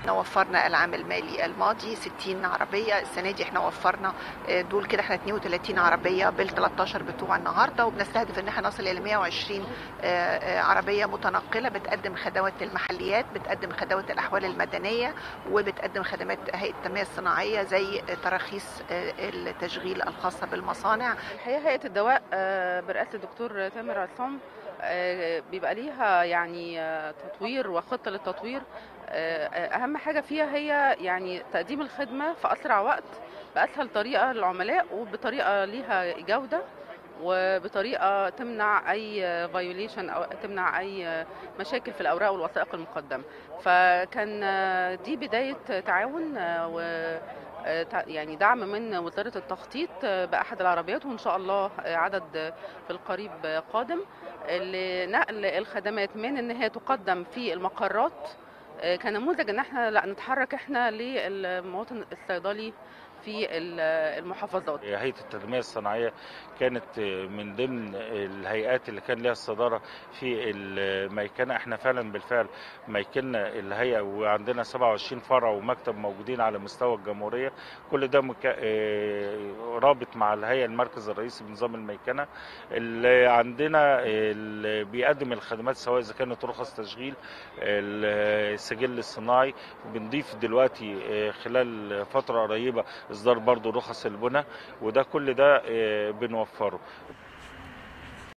احنا وفرنا العام المالي الماضي 60 عربيه السنه دي احنا وفرنا دول كده احنا 32 عربيه بال 13 بتوع النهارده وبنستهدف ان احنا نصل الى 120 عربيه متنقله بتقدم خدمات المحليات بتقدم خدمات الاحوال المدنيه وبتقدم خدمات هيئه التنميه الصناعيه زي تراخيص التشغيل الخاصه بالمصانع الحقيقه هيئه الدواء برئاسه الدكتور تامر عصام بيبقى ليها يعني تطوير وخطه للتطوير اهم حاجه فيها هي يعني تقديم الخدمه في اسرع وقت باسهل طريقه للعملاء وبطريقه ليها جوده وبطريقه تمنع اي فايوليشن او تمنع اي مشاكل في الاوراق والوثائق المقدمه فكان دي بدايه تعاون و يعني دعم من وزاره التخطيط باحد العربيات وان شاء الله عدد في القريب قادم لنقل الخدمات من ان هي تقدم في المقرات كنموذج ان احنا لا نتحرك احنا للمواطن الصيدلي في المحافظات هيئه التنميه الصناعيه كانت من ضمن الهيئات اللي كان لها الصداره في الميكنه احنا فعلا بالفعل ميكنا الهيئه وعندنا 27 فرع ومكتب موجودين على مستوى الجمهوريه كل ده مك... رابط مع الهيئه المركز الرئيسي بنظام الميكنه اللي عندنا اللي بيقدم الخدمات سواء اذا كانت رخص تشغيل السجل الصناعي بنضيف دلوقتي خلال فتره قريبه اصدار برضو رخص البنى وده كل ده بنوفره